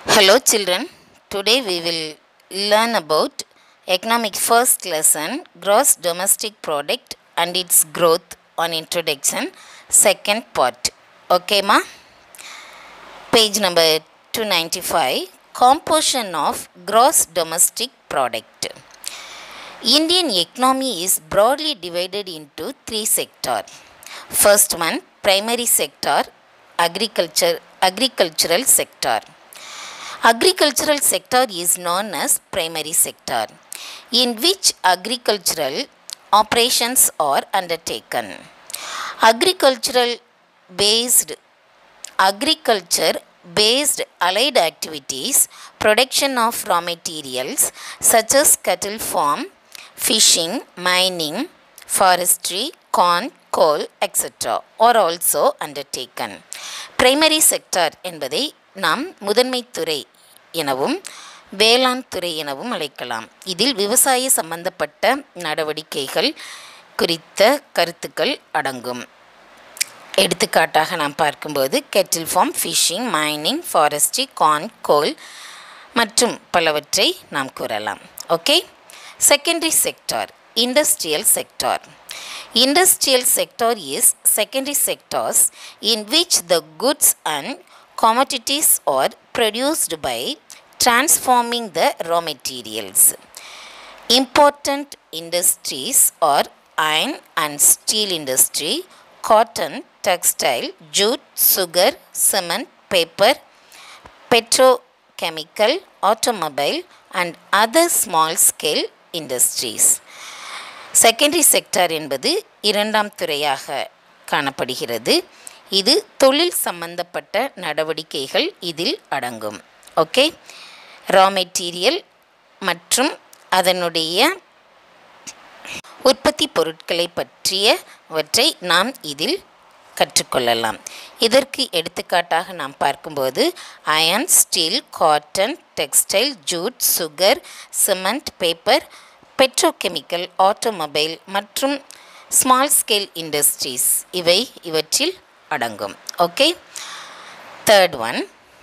Hello children, today we will learn about economic first lesson gross domestic product and its growth on introduction second part. Okay ma? Page number 295 composition of gross domestic product. Indian economy is broadly divided into three sectors. First one primary sector agriculture agricultural sector agricultural sector is known as primary sector in which agricultural operations are undertaken agricultural based agriculture based allied activities production of raw materials such as cattle farm fishing mining forestry corn coal etc are also undertaken primary sector என்பதை நாம் முதன்மை துறை எனவும் வேளாண் துறை எனவும் அழைக்கலாம் இதில் விவசாய சம்பந்தப்பட்ட நடவடிக்கைகள் குறித்த கருத்துக்கள் அடங்கும் எடுத்துக்காட்டாக நாம் பார்க்கும்போது cattle farm fishing mining forestry corn coal மற்றும் பலவற்றை நாம் கூறலாம் okay secondary sector industrial sector industrial sector is secondary sectors in which the goods and commodities are produced by transforming the raw materials. Important industries are iron and steel industry, cotton, textile, jute, sugar, cement, paper, petrochemical, automobile and other small scale industries. Secondary sector என்பது இரண்டாம் துறையாக காணப்படுகிறது இது தொழில் சம்பந்தப்பட்ட நடவடிக்கைகள் இதில் அடங்கும் ஓகே ரா மெட்டீரியல் மற்றும் அதனுடைய உற்பத்தி பொருட்களை பற்றியவற்றை நாம் இதில் கற்றுக்கொள்ளலாம் இதற்கு எடுத்துக்காட்டாக நாம் பார்க்கும்போது iron steel cotton textile jute sugar cement paper petrochemical automobile மற்றும் ஸ்மால் ஸ்கேல் இண்டஸ்ட்ரீஸ் இவை இவற்றில் அடங்கும் okay third one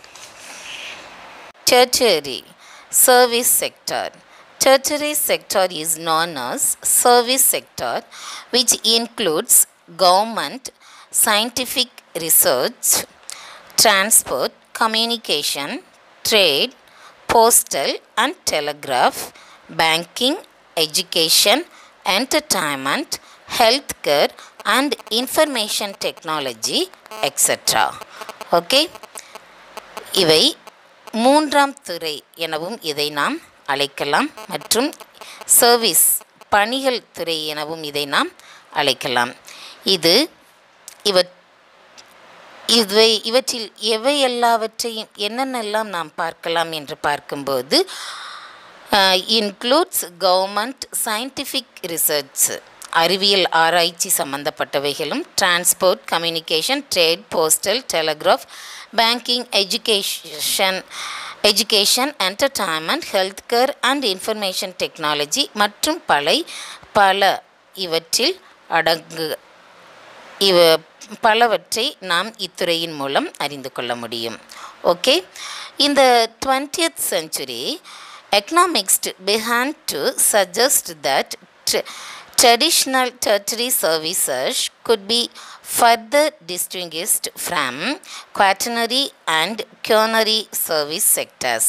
tertiary service sector tertiary sector is known as service sector which includes government scientific research transport communication trade postal and telegraph banking education entertainment healthcare and information technology etc okay இவை மூன்றாம் துறை எனவும் இதை நாம் அழைக்கலாம் மற்றும் service பணிகள் துறை எனவும் இதை நாம் அழைக்கலாம் இது இவ இவை இவற்றில் எவை எல்லாவற்றையும் என்னென்னலாம் நாம் பார்க்கலாம் என்று பார்க்கும்போது இன்க்ளூட்ஸ் கவர்மெண்ட் சயின்டிஃபிக் ரிசர்ச் அறிவியல் ஆராய்ச்சி சம்பந்தப்பட்டவைகளும் transport communication trade postal telegraph banking education education entertainment health care and information technology மற்றும் பல பல இவற்றில் அடங்கு இவ பலவற்றை நாம் இத்துறையின் மூலம் அறிந்து கொள்ள முடியும் ஓகே இந்த twentieth century economists began to suggest that tr- traditional tertiary services could be further distinguished from quaternary and quaternary service sectors.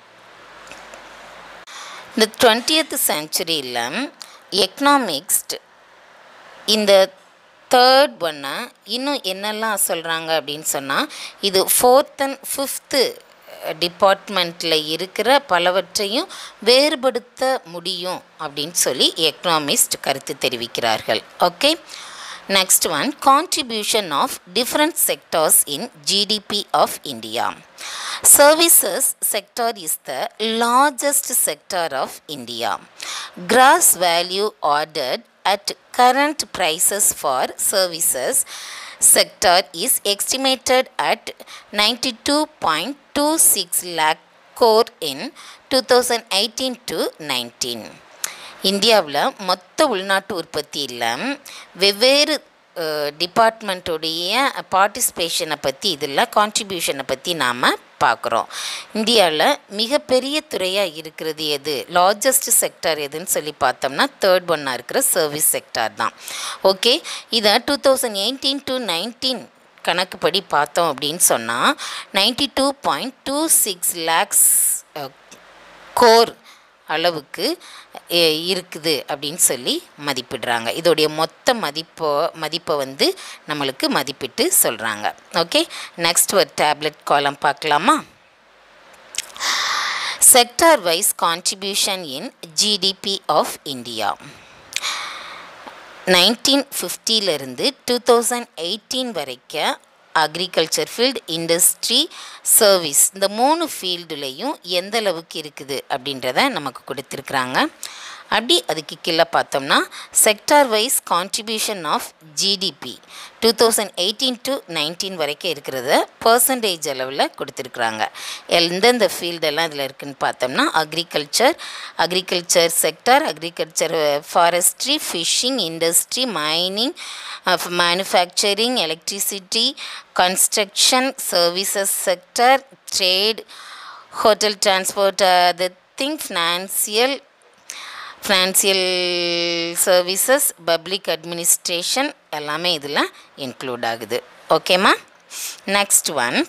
இந்த டுவெண்ட்டியத் செஞ்சுரியில் எக்கனாமிக்ஸ்ட் இந்த தேர்ட் ஒன்னை இன்னும் என்னெல்லாம் சொல்கிறாங்க அப்படின்னு சொன்னால் இது ஃபோர்த் அண்ட் ஃபிஃப்த்து டிபார்ட்மெண்ட்டில் இருக்கிற பலவற்றையும் வேறுபடுத்த முடியும் அப்படின்னு சொல்லி எக்கனாமிஸ்ட் கருத்து தெரிவிக்கிறார்கள் okay next one contribution of different sectors in GDP of India services sector is the largest sector of India gross value ஆர்டர்ட் at current prices for services sector is estimated at 92.26 lakh crore in 2018 to 19 இந்தியாவில் மொத்த உள்நாட்டு உற்பத்தியில் வெவ்வேறு டிபார்ட்மெண்ட்டுடைய பார்ட்டிசிபேஷனை பற்றி இதில் கான்ட்ரிபியூஷனை பற்றி நாம் பார்க்குறோம் இந்தியாவில் மிகப்பெரிய துறையாக இருக்கிறது எது லார்ஜஸ்ட் செக்டார் எதுன்னு சொல்லி பார்த்தோம்னா தேர்ட் ஒன்னாக இருக்கிற சர்வீஸ் செக்டார் தான் ஓகே இதை two thousand eighteen to nineteen கணக்குப்படி பார்த்தோம் அப்படின்னு சொன்னால் ninety two point two six lakhs crore அளவுக்கு எ- இருக்குது அப்படின்னு சொல்லி மதிப்பிடுறாங்க இதோடைய மொத்த மதிப்போ மதிப்பை வந்து நம்மளுக்கு மதிப்பிட்டு சொல்கிறாங்க ஓகே நெக்ஸ்ட் ஒரு டேப்லெட் காலம் பார்க்கலாமா sector wise contribution in GDP of India nineteen ஃபிஃப்டியிலிருந்து டூ தௌசண்ட் எயிட்டீன் வரைக்கும் அக்ரிகல்ச்சர் ஃபீல்டு இண்டஸ்ட்ரி சர்வீஸ் இந்த மூணு ஃபீல்டுலேயும் எந்த அளவுக்கு இருக்குது அப்படின்றத நமக்கு கொடுத்துருக்குறாங்க அப்படி அதுக்கு கீழே பார்த்தோம்னா sector wise contribution of GDP two thousand eighteen to nineteen வரைக்கும் இருக்கிறத பர்சன்டேஜ் அளவில் கொடுத்துருக்குறாங்க எந்தெந்த ஃபீல்டெல்லாம் இதில் இருக்குன்னு பார்த்தோம்னா agriculture agriculture sector agriculture forestry fishing industry mining manufacturing electricity construction services sector trade hotel transport அது thing financial financial services public administration எல்லாமே இதில் இன்க்ளூட் ஆகுது ஓகேம்மா next one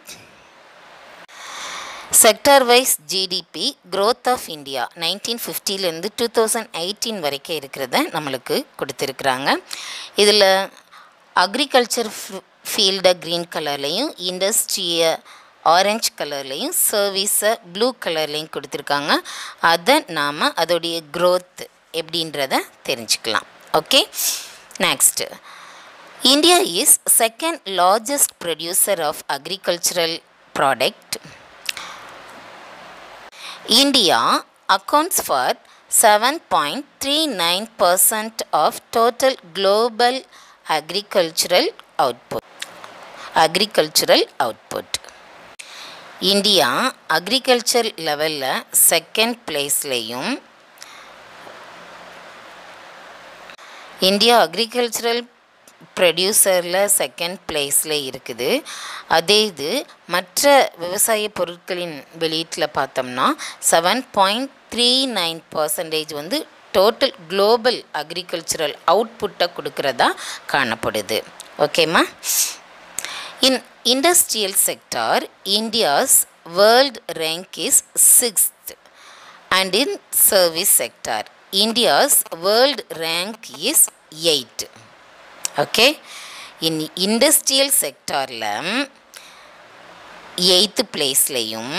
sector wise GDP growth of India nineteen ஃபிஃப்டிலேருந்து two thousand eighteen வரைக்கும் இருக்கிறத நம்மளுக்கு கொடுத்துருக்குறாங்க இதில் அக்ரிகல்ச்சர் ஃபீல்டை க்ரீன் கலர்லேயும் இண்டஸ்ட்ரியை ஆரஞ்சு கலர்லேயும் சர்வீஸை ப்ளூ கலர்லேயும் கொடுத்துருக்காங்க அதை நாம் அதோடைய growth எப்படின்றத தெரிஞ்சுக்கலாம் okay next India is second largest producer of agricultural product India accounts for 7.39% of total global agricultural output. Agricultural output. India agriculture லெவலில் செகண்ட் பிளேஸ்லேயும் இந்தியா அக்ரிகல்ச்சரல் ப்ரொடியூசரில் செகண்ட் பிளேஸில் இருக்குது அதே இது மற்ற விவசாய பொருட்களின் வெளியீட்டில் பார்த்தோம்னா seven point three nine percentage வந்து டோட்டல் குளோபல் அக்ரிகல்ச்சரல் அவுட்புட்டை கொடுக்குறதா காணப்படுது ஓகேம்மா in industrial sector India's world rank is sixth and in service sector india's world rank is 8 okay in industrial செக்டாரில் எயித்து பிளேஸ்லேயும்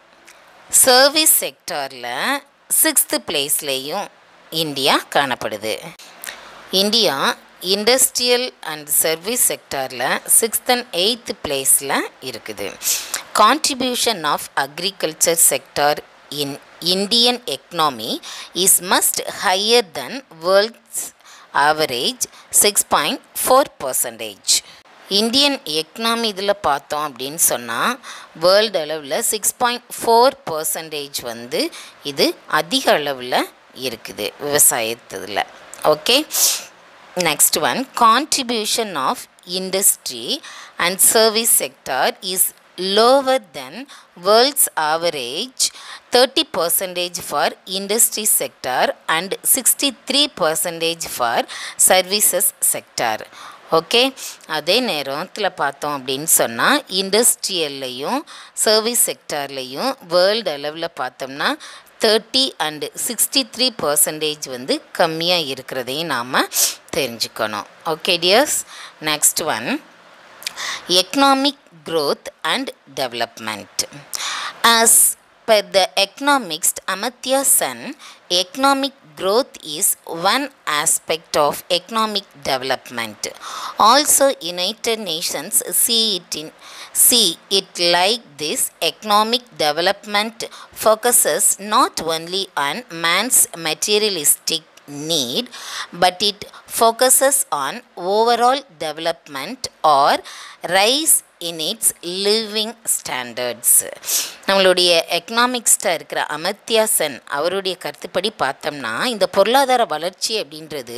சர்வீஸ் செக்டாரில் சிக்ஸ்த்து பிளேஸ்லேயும் இந்தியா காணப்படுது இந்தியா இண்டஸ்ட்ரியல் அண்ட் சர்வீஸ் செக்டாரில் சிக்ஸ்த் அண்ட் எயித்து பிளேஸில் இருக்குது contribution of agriculture sector in Indian economy is must higher than world's average six point four percentage Indian economy இதில் பார்த்தோம் அப்படின்னு சொன்னால் வேர்ல்டு அளவில் சிக்ஸ் பாயிண்ட் ஃபோர் பர்சன்டேஜ் வந்து இது அதிக அளவில் இருக்குது விவசாயத்தில் okay next one contribution of industry and service sector is lower than world's average 30 percentage for industry sector and 63 percentage for services sector okay அதே நேரத்தில் பார்த்தோம் அப்படின்னு சொன்னால் இண்டஸ்ட்ரியல்லையும் சர்வீஸ் செக்டார்லேயும் வேர்ல்டு அளவில் பார்த்தோம்னா thirty and sixty three percentage வந்து கம்மியாக இருக்கிறதையும் நாம் தெரிஞ்சுக்கணும் okay dears next one economic growth and development. As per the economist Amartya Sen, economic growth is one aspect of economic development. Also, United Nations see it in see it like this economic development focuses not only on man's materialistic need but it focuses on overall development or rise in its living standards நம்மளுடைய எக்கனாமிக்ஸ்டாக இருக்கிற அமர்த்தியா சென் அவருடைய கருத்துப்படி பார்த்தோம்னா இந்த பொருளாதார வளர்ச்சி அப்படின்றது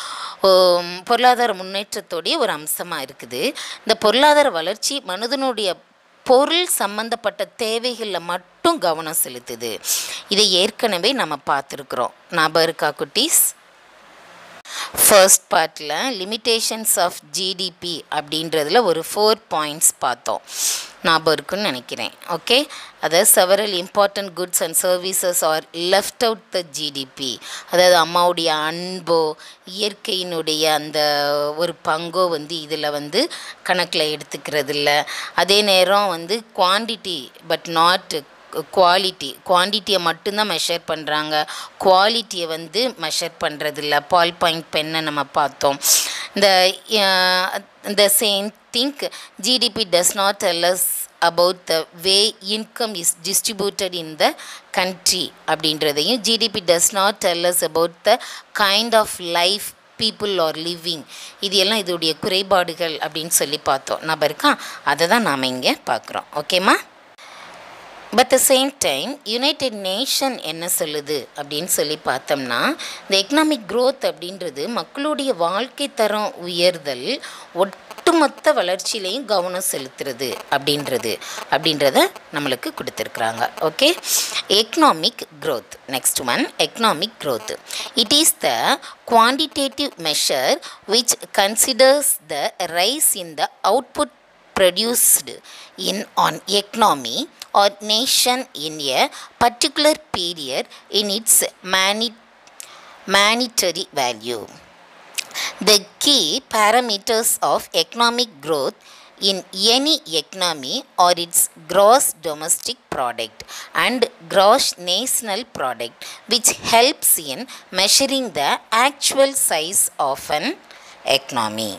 ஓம், பொருளாதார முன்னேற்றத்தோடைய ஒரு அம்சமாக இருக்குது இந்த பொருளாதார வளர்ச்சி மனிதனுடைய பொருள் சம்பந்தப்பட்ட தேவைகளில் மட்டும் கவனம் செலுத்துது இதை ஏற்கனவே நம்ம பார்த்துருக்குறோம் ஞாபகம் இருக்கா குட்டீஸ் ஃபர்ஸ்ட் பார்ட்டில் லிமிட்டேஷன்ஸ் ஆஃப் ஜிடிபி அப்படின்றதுல ஒரு ஃபோர் பாயிண்ட்ஸ் பார்த்தோம் ஞாபகம் இருக்குன்னு நினைக்கிறேன் ஓகே அதாவது several important goods and services are left out the GDP அதாவது அம்மாவுடைய அன்போ இயற்கையினுடைய அந்த ஒரு பங்கோ வந்து இதில் வந்து கணக்கில் எடுத்துக்கிறது இல்லை அதே நேரம் வந்து குவான்டிட்டி பட் நாட் குவாலிட்டி குவான்டிட்டியை மட்டும்தான் மெஷர் பண்ணுறாங்க குவாலிட்டியை வந்து மெஷர் பண்ணுறதில்ல பால் பாயிண்ட் பென்னை நம்ம பார்த்தோம் இந்த இந்த same thing GDP does not tells about the way income is distributed in the country அப்படின்றதையும் GDP does not tells about the kind of life people are living இது எல்லாம் இதோடைய குறைபாடுகள் அப்படின்னு சொல்லி பார்த்தோம் நம்ம இருக்கா அதை தான் நாம் இங்கே பார்க்குறோம் ஓகேம்மா but the same time United Nation என்ன சொல்லுது அப்படின்னு சொல்லி பார்த்தோம்னா இந்த எக்கனாமிக் க்ரோத் அப்படின்றது மக்களுடைய வாழ்க்கை தரம் உயர்தல் ஒட்டுமொத்த வளர்ச்சியிலையும் கவனம் செலுத்துறது அப்படின்றது அப்படின்றத நம்மளுக்கு கொடுத்துருக்குறாங்க okay economic growth next one economic growth it is the quantitative measure which considers the rise in the output produced in on economy or nation in a particular period in its mani- monetary value. The key parameters of economic growth in any economy are its gross domestic product and gross national product which helps in measuring the actual size of an economy.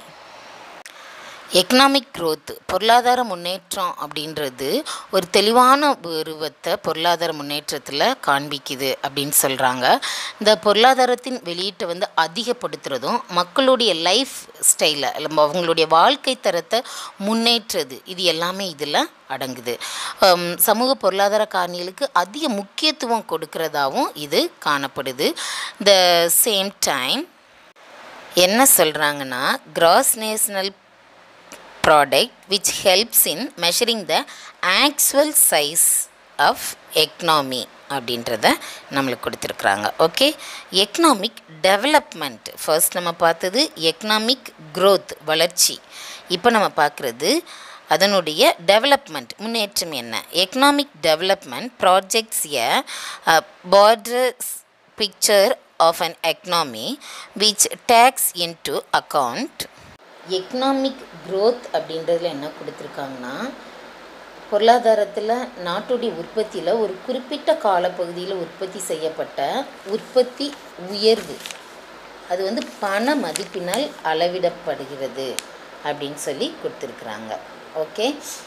Economic growth பொருளாதார முன்னேற்றம் அப்படின்றது ஒரு தெளிவான உருவத்தை பொருளாதார முன்னேற்றத்தில் காண்பிக்குது அப்படின்னு சொல்கிறாங்க இந்த பொருளாதாரத்தின் வெளியீட்டை வந்து அதிகப்படுத்துறதும் மக்களுடைய லைஃப் ஸ்டைலை அவங்களுடைய வாழ்க்கை தரத்தை முன்னேற்றுறது இது எல்லாமே இதில் அடங்குது சமூக பொருளாதார காரணிகளுக்கு அதிக முக்கியத்துவம் கொடுக்கறதாகவும் இது காணப்படுது த சேம் டைம் என்ன சொல்கிறாங்கன்னா gross national product which helps in measuring the actual size of economy அப்படின்றத நம்மளுக்கு கொடுத்துருக்குறாங்க ஓகே எக்கனாமிக் டெவலப்மெண்ட் ஃபர்ஸ்ட் நம்ம பார்த்தது எக்கனாமிக் க்ரோத் வளர்ச்சி இப்போ நம்ம பார்க்குறது அதனுடைய டெவலப்மெண்ட் முன்னேற்றம் என்ன economic development projects a broader picture of an economy which takes in to account economic growth அப்படின்றதுல என்ன கொடுத்துருக்காங்கன்னா பொருளாதாரத்தில் நாட்டுடைய உற்பத்தியில் ஒரு குறிப்பிட்ட காலப்பகுதியில் உற்பத்தி செய்யப்பட்ட உற்பத்தி உயர்வு அது வந்து பண மதிப்பினால் அளவிடப்படுகிறது அப்படின்னு சொல்லி கொடுத்துருக்குறாங்க ஓகே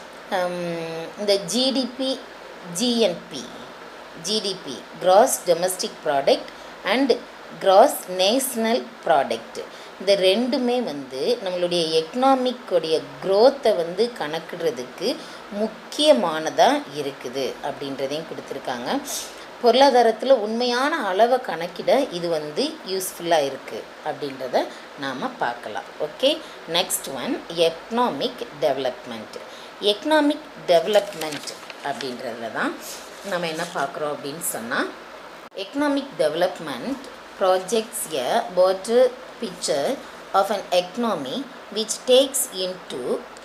இந்த GDP GNP GDP gross domestic product and gross national product இந்த ரெண்டுமே வந்து நம்மளுடைய எக்கனாமிக்கோடைய க்ரோத்தை வந்து கணக்கிடுறதுக்கு முக்கியமானதாக இருக்குது அப்படின்றதையும் கொடுத்துருக்காங்க பொருளாதாரத்தில் உண்மையான அளவை கணக்கிட இது வந்து யூஸ்ஃபுல்லாக இருக்குது அப்படின்றத நாம் பார்க்கலாம் okay next one economic development economic development அப்படின்றதுல தான் நம்ம என்ன பார்க்குறோம் அப்படின்னு சொன்னால் economic development projects a broader picture of an economy which takes into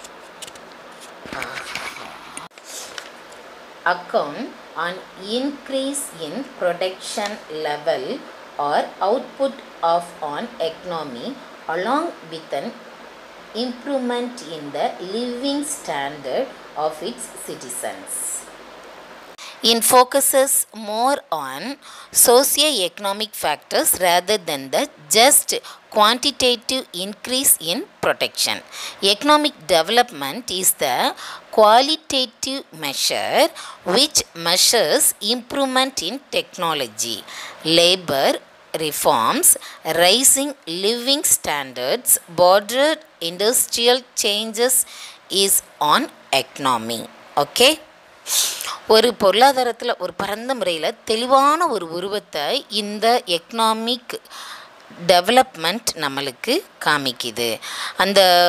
account an increase in production level or output of an economy along with an improvement in the living standard of its citizens it focuses more on socio-economic factors rather than the just quantitative increase in protection. Economic development is the qualitative measure which measures improvement in technology, labor reforms, rising living standards, border industrial changes is on economy. Okay? ஒரு பொருளாதாரத்தில் ஒரு பரந்த முறையில் தெளிவான ஒரு உருவத்தை இந்த economic development நம்மளுக்கு காமிக்குது அந்த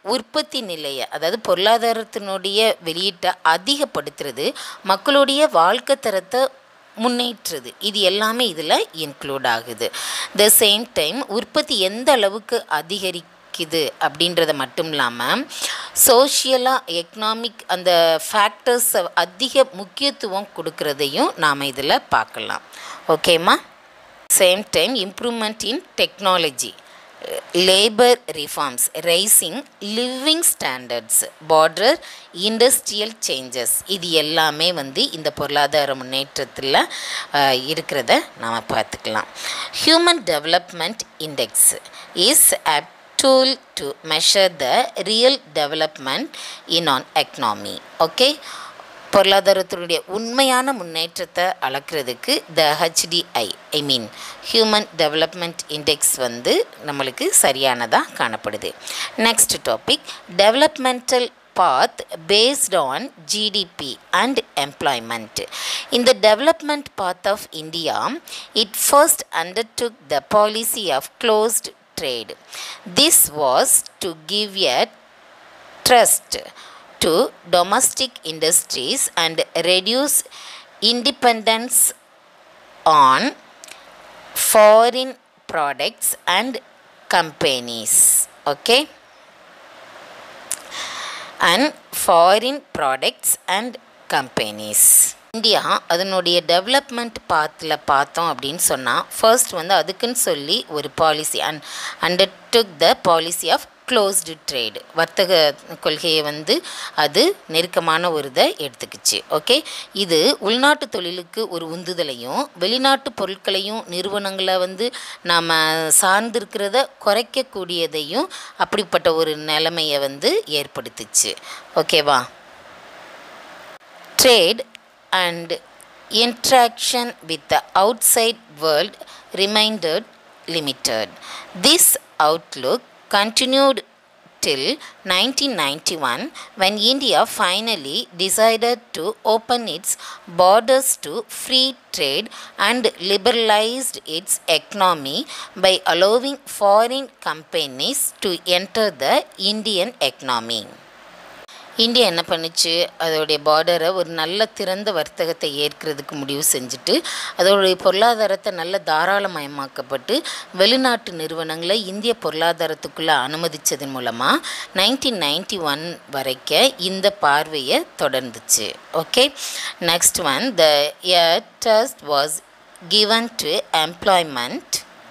உற்பத்தி நிலையை அதாவது பொருளாதாரத்தினுடைய வெளியீட்டை அதிகப்படுத்துறது மக்களுடைய வாழ்க்கை தரத்தை முன்னேற்றுறது இது எல்லாமே இதில் இன்க்ளூட் ஆகுது த சேம் டைம் உற்பத்தி எந்த அளவுக்கு அதிகரிக்குது அப்படின்றத மட்டும் இல்லாமல் சோஷியலாக எக்கனாமிக் அந்த ஃபேக்டர்ஸை அதிக முக்கியத்துவம் கொடுக்கறதையும் நாம் இதில் பார்க்கலாம் ஓகேம்மா same time improvement in technology labour reforms rising living standards broader industrial changes இது எல்லாமே வந்து இந்த பொருளாதார முன்னேற்றத்தில் இருக்கிறத நாம் பார்த்துக்கலாம் human development index is a tool to measure the real development in an economy okay பொருளாதாரத்தினுடைய உண்மையான முன்னேற்றத்தை அளக்கிறதுக்கு the HDI I mean human development index வந்து நம்மளுக்கு சரியானதாக காணப்படுது next topic developmental path based on GDP and employment. In the development path of India, it first undertook the policy of closed trade. This was to give a trust to domestic industries and reduce independence on foreign products and companies okay and foreign products and companies India அதனுடைய development பாத்தில் பார்த்தோம் அப்படின்னு சொன்னால் first வந்து அதுக்குன்னு சொல்லி ஒரு policy and undertook the policy of closed trade வர்த்தக கொள்கையை வந்து அது நெருக்கமான ஒரு இதை எடுத்துக்கிச்சு ஓகே இது உள்நாட்டு தொழிலுக்கு ஒரு உந்துதலையும் வெளிநாட்டு பொருட்களையும் நிறுவனங்களை வந்து நாம் சார்ந்திருக்கிறத குறைக்கக்கூடியதையும் அப்படிப்பட்ட ஒரு நிலைமையை வந்து ஏற்படுத்துச்சு ஓகேவா trade and interaction with the outside world remained limited. This outlook continued till 1991 when India finally decided to open its borders to free trade and liberalized its economy by allowing foreign companies to enter the Indian economy. India என்ன பண்ணுச்சு அதோடைய பார்டரை ஒரு நல்ல திறந்த வர்த்தகத்தை ஏற்கிறதுக்கு முடிவு செஞ்சுட்டு அதோடைய பொருளாதாரத்தை நல்ல தாராளமயமாக்கப்பட்டு வெளிநாட்டு நிறுவனங்களை இந்திய பொருளாதாரத்துக்குள்ளே அனுமதித்ததன் மூலமாக நைன்டீன் நைன்டி ஒன் வரைக்க இந்த பார்வையை தொடர்ந்துச்சு okay next one the air thrust was given to employment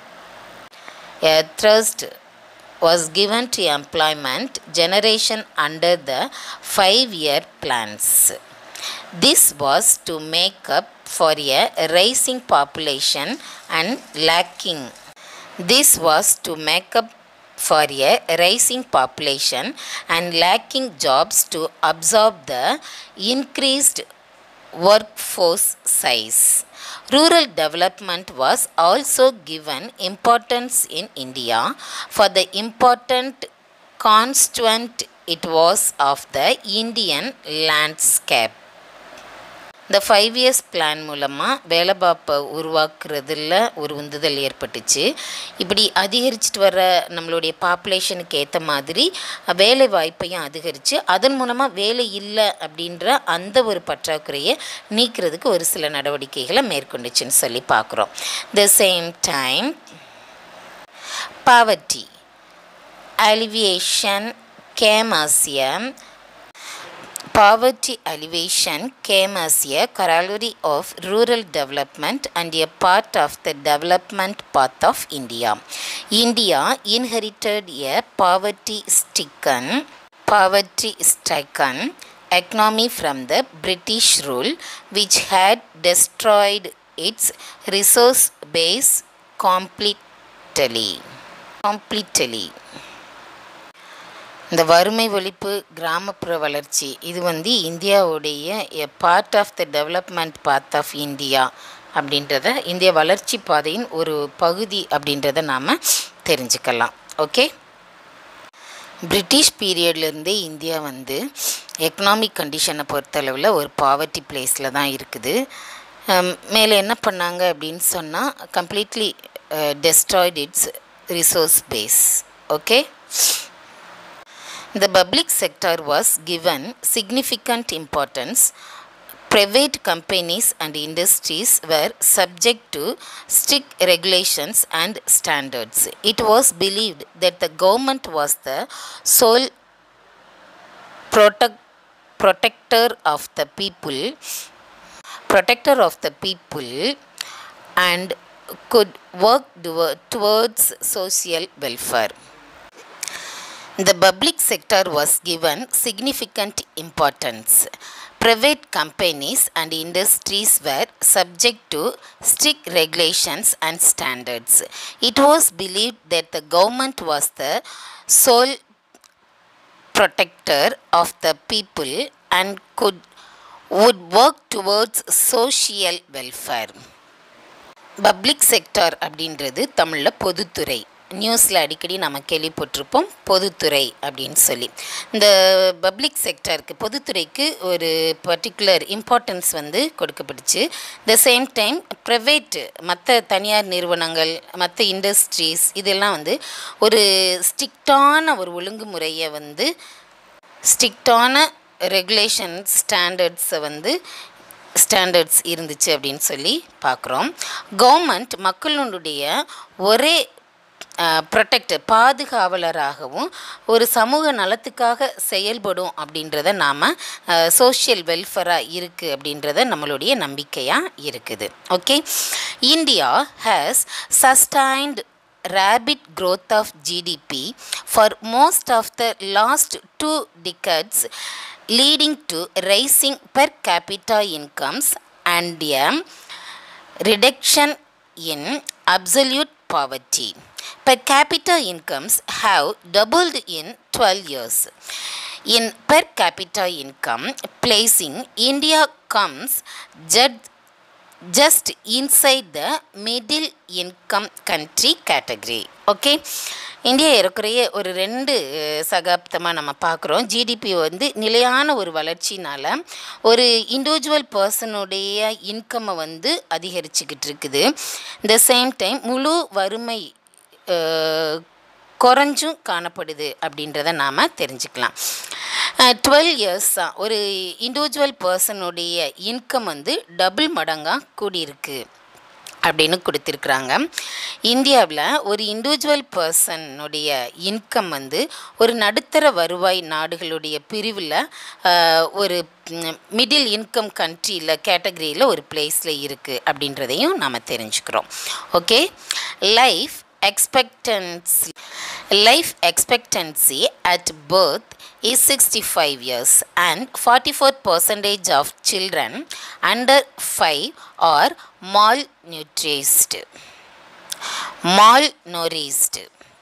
a trust was given to employment generation under the five year plans. This was to make up for a rising population and lacking. This was to make up for a rising population and lacking jobs to absorb the increased workforce size. Rural development was also given importance in India for the important constituent it was of the Indian landscape. இந்த five years plan மூலமாக வேலைவாய்ப்பை உருவாக்குறதுல ஒரு உந்துதல் ஏற்பட்டுச்சு இப்படி அதிகரிச்சுட்டு வர நம்மளுடைய பாப்புலேஷனுக்கு ஏற்ற மாதிரி வேலை வாய்ப்பையும் அதிகரித்து அதன் மூலமாக வேலை இல்லை அப்படின்ற அந்த ஒரு பற்றாக்குறையை நீக்கிறதுக்கு ஒரு சில நடவடிக்கைகளை மேற்கொண்டுச்சுன்னு சொல்லி பார்க்குறோம் the same time poverty alleviation came as a poverty alleviation came as a corollary of rural development and a part of the development path of India. India inherited a poverty stricken poverty stricken economy from the British rule which had destroyed its resource base completely completely இந்த வறுமை ஒழிப்பு கிராமப்புற வளர்ச்சி இது வந்து இந்தியாவுடைய a part of the development path of India அப்படின்றத இந்திய வளர்ச்சி பாதையின் ஒரு பகுதி அப்படின்றத நாம் தெரிஞ்சுக்கலாம் ஓகே பிரிட்டிஷ் பீரியட்லேருந்தே இந்தியா வந்து எக்கனாமிக் கண்டிஷனை பொறுத்தளவில் ஒரு பாவர்ட்டி பிளேஸில் தான் இருக்குது மேலே என்ன பண்ணாங்க அப்படின்னு சொன்னால் completely destroyed its resource base okay The public sector was given significant importance. Private companies and industries were subject to strict regulations and standards. It was believed that the government was the sole protect, protector of the people, protector of the people, and could work towa- towards social welfare. The public sector was given significant importance. Private companies and industries were subject to strict regulations and standards. It was believed that the government was the sole protector of the people and could would work towards social welfare. Public sector அப்படின்றது தமிழில் பொதுத்துறை நியூஸில் அடிக்கடி நம்ம கேள்விப்பட்டிருப்போம் பொதுத்துறை அப்படின்னு சொல்லி இந்த பப்ளிக் செக்டாருக்கு பொதுத்துறைக்கு ஒரு பர்டிகுலர் இம்பார்ட்டன்ஸ் வந்து கொடுக்கப்பட்டுச்சு த சேம் டைம் ப்ரைவேட் மற்ற தனியார் நிறுவனங்கள் மற்ற இண்டஸ்ட்ரீஸ் இதெல்லாம் வந்து ஒரு ஸ்ட்ரிக்டான ஒரு ஒழுங்குமுறையை வந்து ஸ்ட்ரிக்டான ரெகுலேஷன் ஸ்டாண்டர்ட்ஸை வந்து ஸ்டாண்டர்ட்ஸ் இருந்துச்சு அப்படின்னு சொல்லி பார்க்குறோம் கவர்மெண்ட் மக்களுடைய ஒரே ப்ரொடெக்ட் பாதுகாவலராகவும் ஒரு சமூக நலத்துக்காக செயல்படும் அப்படின்றத நாம் சோஷியல் வெல்ஃபேராக இருக்குது அப்படின்றத நம்மளுடைய நம்பிக்கையாக இருக்குது okay India has sustained rapid growth of GDP for most of the last two decades, leading to rising per capita incomes and a reduction in absolute poverty. Per capita incomes have doubled in 12 years. In per capita income, placing India comes just just inside the middle income country category okay India ஏறக்குறைய ஒரு ரெண்டு சகாப்தமாக நம்ம பார்க்குறோம் GDP வந்து நிலையான ஒரு வளர்ச்சினால் ஒரு individual பர்சனுடைய இன்கம்மை வந்து அதிகரிச்சுக்கிட்டு இருக்குது இந்த சேம் டைம் முழு வறுமை குறைஞ்சும் காணப்படுது அப்படின்றத நாம் தெரிஞ்சுக்கலாம் டுவெல் இயர்ஸாக ஒரு இண்டிவிஜுவல் பர்சனுடைய இன்கம் வந்து டபுள் மடங்காக கூடியிருக்கு அப்படின்னு கொடுத்துருக்குறாங்க இந்தியாவில் ஒரு இண்டிவிஜுவல் பர்சனுடைய இன்கம் வந்து ஒரு நடுத்தர வருவாய் நாடுகளுடைய பிரிவில் ஒரு மிடில் இன்கம் கண்ட்ரியில் கேட்டகரியில் ஒரு பிளேஸில் இருக்குது அப்படின்றதையும் நாம் தெரிஞ்சுக்கிறோம் okay life expectancy life expectancy at birth is 65 years and 44 percentage of children under 5 are malnourished malnourished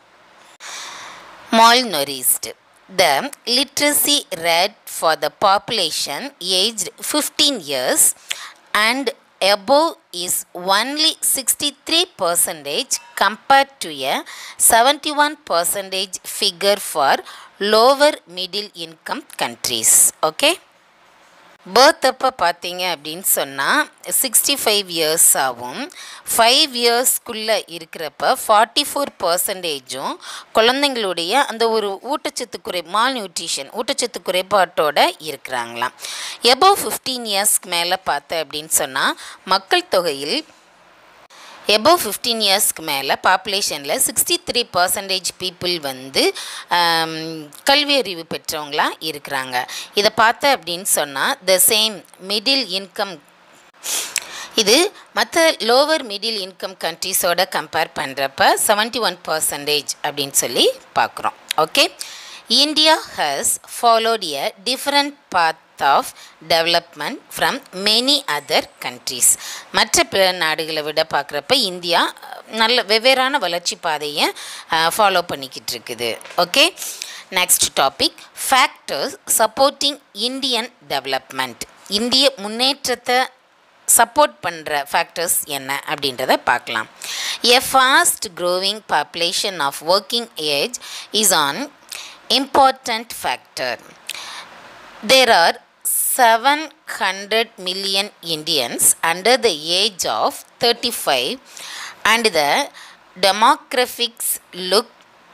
malnourished the literacy rate for the population aged 15 years and above is only 63 percentage compared to a 71 percentage figure for lower middle income countries okay birth அப்போ பார்த்தீங்க அப்படின்னு சொன்னால் sixty five years ஆகும் five இயர்ஸ்க்குள்ளே இருக்கிறப்ப forty four பர்சன்டேஜும் குழந்தைங்களுடைய அந்த ஒரு ஊட்டச்சத்து குறை மால் நியூட்ரிஷன் ஊட்டச்சத்து குறைபாட்டோட இருக்கிறாங்களாம் எபோவ் ஃபிஃப்டீன் இயர்ஸ்க்கு மேலே பார்த்த அப்படின்னு சொன்னால் மக்கள் தொகையில் எபோவ் ஃபிஃப்டீன் இயர்ஸ்க்கு மேலே பாப்புலேஷனில் சிக்ஸ்டி த்ரீ பர்சன்டேஜ் பீப்புள் வந்து கல்வி அறிவு பெற்றவங்களாக இருக்கிறாங்க இதை பார்த்த அப்படின்னு சொன்னால் த சேம் மிடில் இன்கம் இது மற்ற லோவர் மிடில் இன்கம் கண்ட்ரிஸோட கம்பேர் பண்ணுறப்ப செவன்ட்டி ஒன் பர்சன்டேஜ் அப்படின்னு சொல்லி பார்க்குறோம் okay India has followed a different path of development from many other countries மற்ற பிற நாடுகளை விட பார்க்குறப்ப இந்தியா நல்ல வெவ்வேறான வளர்ச்சி பாதையை ஃபாலோ பண்ணிக்கிட்டு இருக்குது okay next topic factors supporting Indian development இந்திய முன்னேற்றத்தை சப்போர்ட் பண்ணுற ஃபேக்டர்ஸ் என்ன அப்படின்றத பார்க்கலாம் a fast growing population of working age is an important factor. There are 700 million Indians under the age of 35 and the demographics look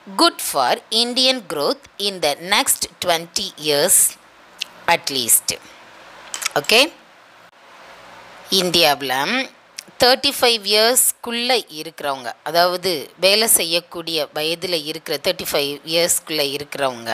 good for Indian growth in the next 20 years at least. Okay? இந்தியாவில் thirty five இயர்ஸ்க்குள்ளே இருக்கிறவங்க அதாவது வேலை செய்யக்கூடிய வயதில் இருக்கிற thirty five இயர்ஸ்க்குள்ளே இருக்கிறவங்க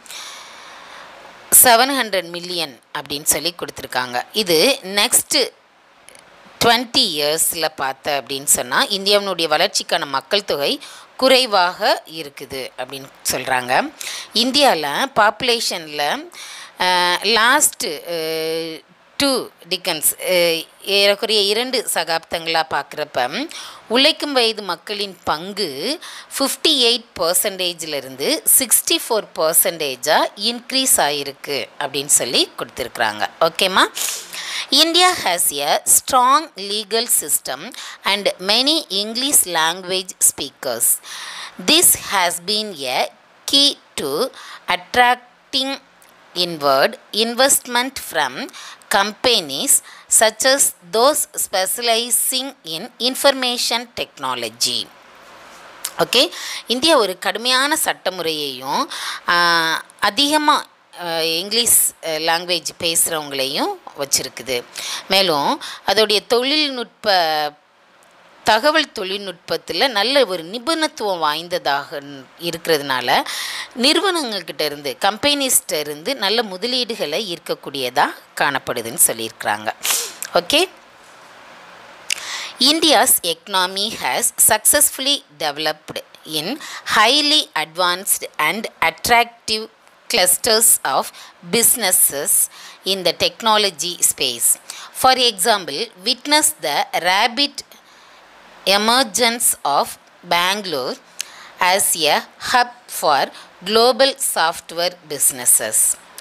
செவன் ஹண்ட்ரட் மில்லியன் அப்படின்னு சொல்லி கொடுத்துருக்காங்க இது நெக்ஸ்ட்டு டுவெண்ட்டி இயர்ஸில் பார்த்த அப்படின்னு சொன்னால் இந்தியாவினுடைய வளர்ச்சிக்கான மக்கள் தொகை குறைவாக இருக்குது அப்படின்னு சொல்கிறாங்க இந்தியாவில் பாப்புலேஷனில் லாஸ்ட்டு டூ டிக்கன்ஸ் ஏறக்குறைய இரண்டு சகாப்தங்களாக பார்க்குறப்ப உழைக்கும் வயது மக்களின் பங்கு ஃபிஃப்டி எயிட் பர்சன்டேஜிலிருந்து சிக்ஸ்டி ஃபோர் பர்சன்டேஜாக இன்க்ரீஸ் ஆகிருக்கு அப்படின்னு சொல்லி கொடுத்துருக்குறாங்க ஓகேம்மா India has a strong legal system and many English language speakers. This has been a key to attracting inward investment from companies such as those specializing in information technology. Okay India ஒரு கடுமையான சட்டமுறையையும் அதிகமாக English language பேசுகிறவங்களையும் வச்சுருக்குது மேலும் அதோடைய தொழில்நுட்ப தகவல் தொழில்நுட்பத்தில் நல்ல ஒரு நிபுணத்துவம் வாய்ந்ததாக இருக்கிறதுனால நிறுவனங்கள்கிட்ட இருந்து கம்பெனிஸ்கிட்ட இருந்து நல்ல முதலீடுகளை ஈர்க்கக்கூடியதாக காணப்படுதுன்னு சொல்லியிருக்கிறாங்க okay India's economy has successfully developed in highly advanced and attractive clusters of businesses in the technology space. For example, witness the rapid emergence of Bangalore as a hub for global software businesses.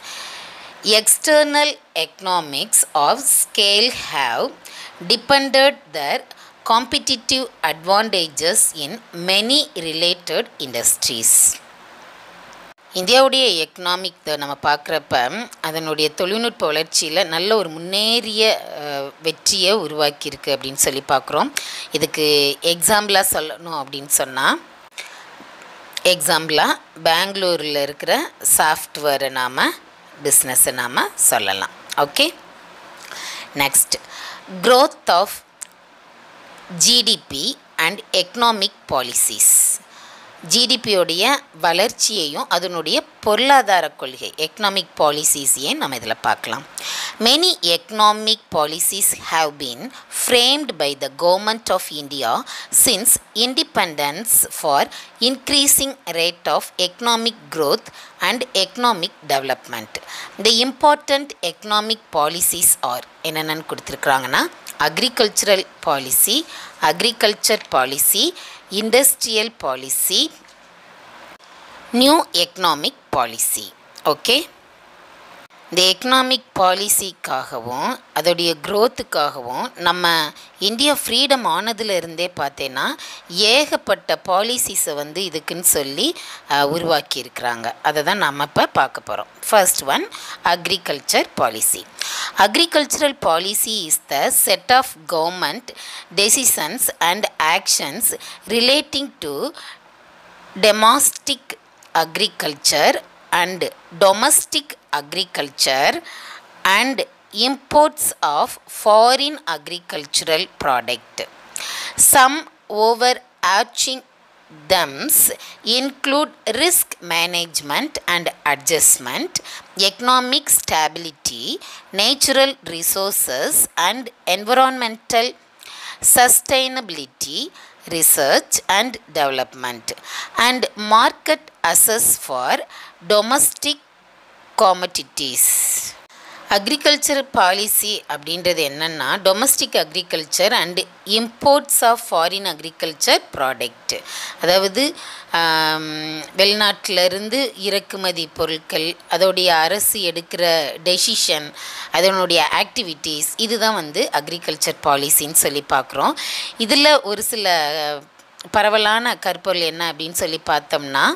External economics of scale have depended their competitive advantages in many related industries. இந்தியாவுடைய economic நம்ம பார்க்குறப்ப அதனுடைய தொழில்நுட்ப வளர்ச்சியில் நல்ல ஒரு முன்னேறிய வெற்றியை உருவாக்கியிருக்கு அப்படின்னு சொல்லி பார்க்குறோம் இதுக்கு எக்ஸாம்பிளாக சொல்லணும் அப்படின்னு சொன்னால் எக்ஸாம்பிளாக பெங்களூரில் இருக்கிற சாஃப்ட்வேரை நாம் பிஸ்னஸை நாம் சொல்லலாம் okay next growth of GDP and economic policies ஜிடிபியோடைய வளர்ச்சியையும் அதனுடைய பொருளாதார கொள்கை எக்கனாமிக் பாலிசிஸையும் நம்ம இதில் பார்க்கலாம் many economic policies have been framed by the government of India since independence for increasing rate of economic growth and economic development the important economic policies are என்னென்னு கொடுத்துருக்குறாங்கன்னா agricultural policy agriculture policy industrial policy new economic policy okay இந்த economic பாலிசிக்காகவும் அதோடைய க்ரோத்துக்காகவும் நம்ம India freedom ஆனதுலேருந்தே பார்த்தேன்னா ஏகப்பட்ட பாலிசிஸை வந்து இதுக்குன்னு சொல்லி உருவாக்கியிருக்கிறாங்க அதை தான் நம்ம இப்போ பார்க்க போகிறோம் first one agriculture policy agricultural policy is the set of government decisions and actions relating to domestic agriculture and domestic agriculture and imports of foreign agricultural product some overarching themes include risk management and adjustment economic stability natural resources and environmental sustainability research and development and market access for domestic commodities agriculture policy அப்படின்றது என்னென்னா domestic agriculture and imports of foreign agriculture product அதாவது வெளிநாட்டிலிருந்து இறக்குமதி பொருட்கள் அதோடைய அரசு எடுக்கிற decision அதனுடைய ஆக்டிவிட்டீஸ் இதுதான் வந்து அக்ரிகல்ச்சர் பாலிசின்னு சொல்லி பார்க்குறோம் இதில் ஒரு சில பரவலான கற்பொருள் என்ன அப்படின்னு சொல்லி பார்த்தோம்னா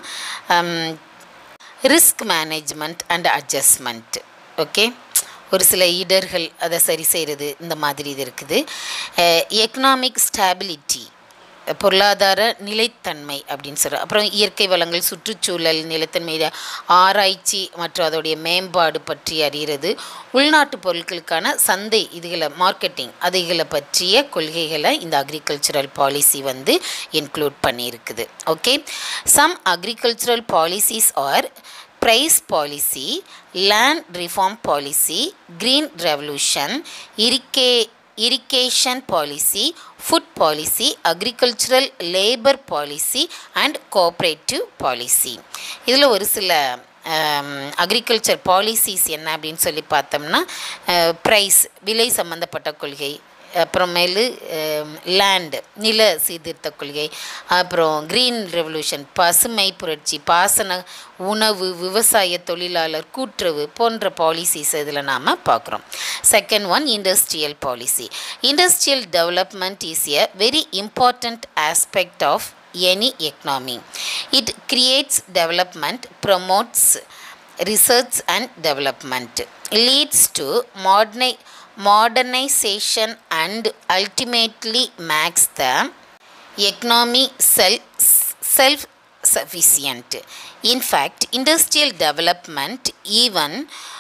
risk management and adjustment okay ஒரு சில இடர்கள் அதை சரி செய்கிறது இந்த மாதிரி இது இருக்குது எக்கனாமிக் ஸ்டாபிலிட்டி பொருளாதார நிலைத்தன்மை அப்படின்னு சொல்கிறோம் அப்புறம் இயற்கை வளங்கள் சுற்றுச்சூழல் நிலைத்தன்மை ஆராய்ச்சி மற்றும் அதோடைய மேம்பாடு பற்றி அறிகிறது உள்நாட்டு பொருட்களுக்கான சந்தை இதுகளை மார்க்கெட்டிங் அதுகளை பற்றிய கொள்கைகளை இந்த அக்ரிகல்ச்சரல் பாலிசி வந்து இன்க்ளூட் பண்ணியிருக்குது okay some agricultural policies are price policy, land reform policy, green revolution, irriga- irrigation policy, food policy, agricultural labor policy and cooperative policy. இதில் ஒரு சில அக்ரிகல்ச்சர் பாலிசிஸ் என்ன அப்படின்னு சொல்லி பார்த்தோம்னா ப்ரைஸ் விலை சம்பந்தப்பட்ட கொள்கை அப்புறமேலு லேண்ட் நில சீர்திருத்த கொள்கை அப்புறம் க்ரீன் ரெவல்யூஷன் பசுமை புரட்சி பாசன உணவு விவசாய தொழிலாளர் கூட்டுறவு போன்ற பாலிசிஸ் இதில் நாம் பார்க்குறோம் second one industrial policy industrial development is a very important aspect of any economy it creates development promotes research and development leads to modernization modernization and ultimately makes the economy self self sufficient in fact industrial development even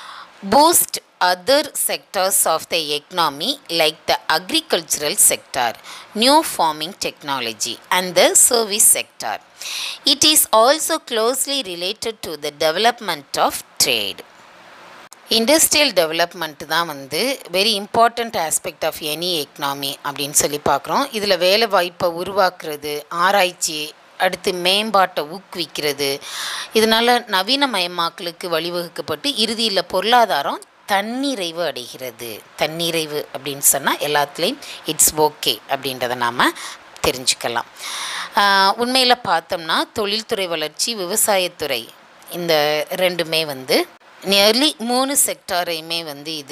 boost other sectors of the economy like the agricultural sector new farming technology and the service sector it is also closely related to the development of trade industrial development தான் வந்து very important aspect of any economy அப்படின்னு சொல்லி பார்க்குறோம் இதில் வேலை வாய்ப்பை உருவாக்குறது ஆராய்ச்சி அடுத்து மேம்பாட்டை ஊக்குவிக்கிறது இதனால் நவீனமயமாக்கலுக்கு வழிவகுக்கப்பட்டு இறுதியில் பொருளாதாரம் தன்னிறைவு அடைகிறது தன்னிறைவு அப்படின்னு சொன்னால் எல்லாத்துலேயும் இட்ஸ் ஓகே அப்படின்றத நாம் தெரிஞ்சுக்கலாம் உண்மையில் பார்த்தோம்னா தொழில்துறை வளர்ச்சி விவசாயத்துறை இந்த ரெண்டுமே வந்து நியர்லி மூணு செக்டாரையுமே வந்து இது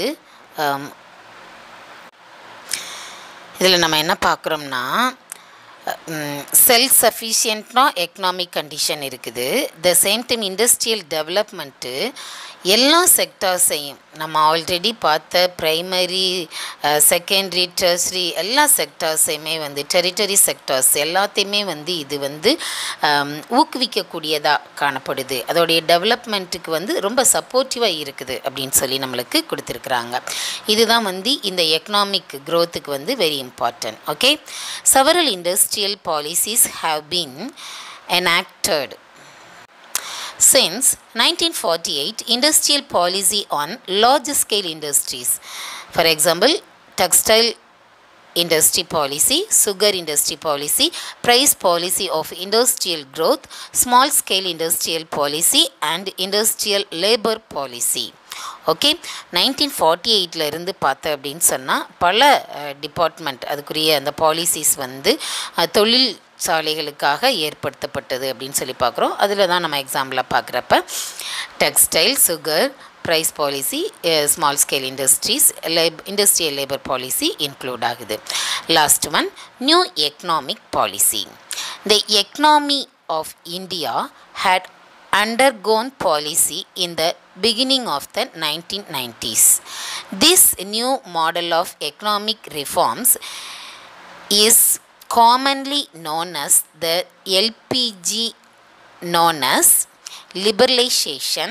இதில் நம்ம என்ன பார்க்குறோம்னா செல்ஃப் சஃபிஷியன்ட்னா எக்கனாமிக் கண்டிஷன் இருக்குது the same time industrial development எல்லா செக்டார்ஸையும் நம்ம ஆல்ரெடி பார்த்த ப்ரைமரி செகண்டரி டெர்சரி எல்லா செக்டார்ஸையுமே வந்து டெரிட்டரி செக்டார்ஸ் எல்லாத்தையுமே வந்து இது வந்து ஊக்குவிக்கக்கூடியதாக காணப்படுது அதோடைய டெவலப்மெண்ட்டுக்கு வந்து ரொம்ப சப்போர்ட்டிவாக இருக்குது அப்படின்னு சொல்லி நம்மளுக்கு கொடுத்துருக்குறாங்க இதுதான் வந்து இந்த எக்கனாமிக் க்ரோத்துக்கு வந்து very important okay several industrial policies have been enacted Since 1948, industrial policy on large scale industries, for example, textile industry policy, sugar industry policy, price policy of industrial growth, small scale industrial policy, and industrial labor policy. Okay nineteen forty எயிட்டில் இருந்து பார்த்த அப்படின்னு சொன்னால் பல department அதுக்குரிய அந்த policies வந்து தொழில் சாலைகளுக்காக ஏற்படுத்தப்பட்டது அப்படின்னு சொல்லி பார்க்குறோம் அதில் தான் நம்ம எக்ஸாம்பிளாக பார்க்குறப்ப textile sugar price policy small scale industries லேப் இண்டஸ்ட்ரியல் லேபர் பாலிசி இன்க்ளூட் ஆகுது last one new economic policy the economy of India had undergone policy in the beginning of the 1990s. This new model of economic reforms is commonly known as the LPG known as liberalization,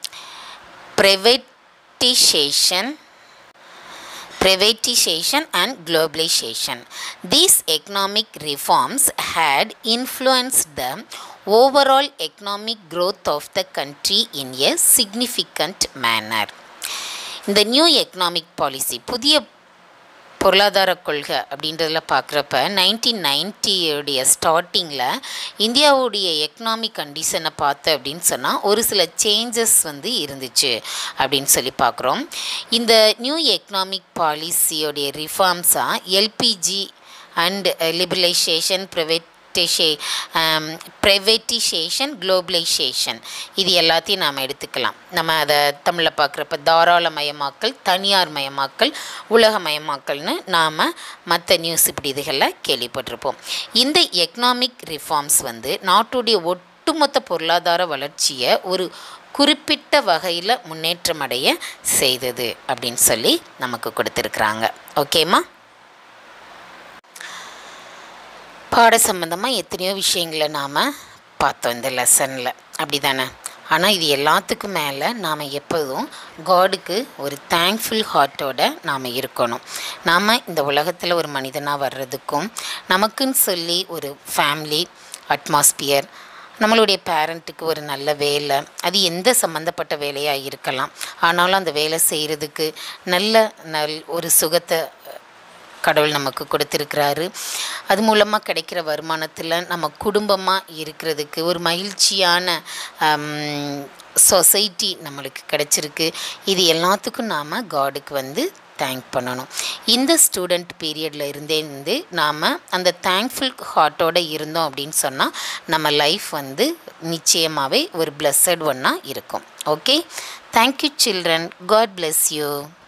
privatization, privatization and globalization. These economic reforms had influenced the overall economic growth of the country in a significant manner. இந்த new economic policy புதிய பொருளாதார கொள்கை அப்படின்றதில் பார்க்குறப்ப nineteen நைன்ட்டியுடைய ஸ்டார்டிங்கில் இந்தியாவுடைய economic கண்டிஷனை பார்த்து அப்படின்னு சொன்னால் ஒரு சில சேஞ்சஸ் வந்து இருந்துச்சு அப்படின்னு சொல்லி பார்க்குறோம் இந்த நியூ எக்கனாமிக் பாலிசியோடைய ரிஃபார்ம்ஸாக LPG and liberalisation private privatisation globalisation இது எல்லாத்தையும் நாம் எடுத்துக்கலாம் நம்ம அதை தமிழில் பார்க்குறப்ப தாராளமயமாக்கல் தனியார் மயமாக்கல் உலகமயமாக்கல்னு நாம் மற்ற நியூஸ் இப்படி இதுகளில் கேள்விப்பட்டிருப்போம் இந்த எக்கனாமிக் ரிஃபார்ம்ஸ் வந்து நாட்டுடைய ஒட்டுமொத்த பொருளாதார வளர்ச்சியை ஒரு குறிப்பிட்ட வகையில் முன்னேற்றம் அடைய செய்தது அப்படின்னு சொல்லி நமக்கு கொடுத்துருக்குறாங்க ஓகேம்மா பாட சம்மந்தமாக எத்தனையோ விஷயங்களை நாம் பார்த்தோம் இந்த லெசனில் அப்படி தானே ஆனால் இது எல்லாத்துக்கும் மேலே நாம் எப்போதும் காடுக்கு ஒரு தேங்க்ஃபுல் ஹார்ட்டோட நாம் இருக்கணும் நாம் இந்த உலகத்தில் ஒரு மனிதனாக வர்றதுக்கும் நமக்குன்னு சொல்லி ஒரு ஃபேமிலி அட்மாஸ்பியர் நம்மளுடைய பேரண்ட்டுக்கு ஒரு நல்ல வேலை அது எந்த சம்மந்தப்பட்ட வேலையாக இருக்கலாம் ஆனாலும் அந்த வேலை செய்கிறதுக்கு நல்ல நல் ஒரு சுகத்தை கடவுள் நமக்கு கொடுத்துருக்கிறாரு அது மூலமாக கிடைக்கிற வருமானத்தில் நம்ம குடும்பமாக இருக்கிறதுக்கு ஒரு மகிழ்ச்சியான சொசைட்டி நம்மளுக்கு கிடைச்சிருக்கு இது எல்லாத்துக்கும் நாம் காடுக்கு வந்து தேங்க் பண்ணணும் இந்த ஸ்டூடெண்ட் பீரியடில் இருந்தே இருந்து நாம் அந்த தேங்க்ஃபுல் ஹார்ட்டோடு இருந்தோம் அப்படின்னு சொன்னால் நம்ம லைஃப் வந்து நிச்சயமாகவே ஒரு பிளஸட் ஒன்னாக இருக்கும் okay thank you children God bless you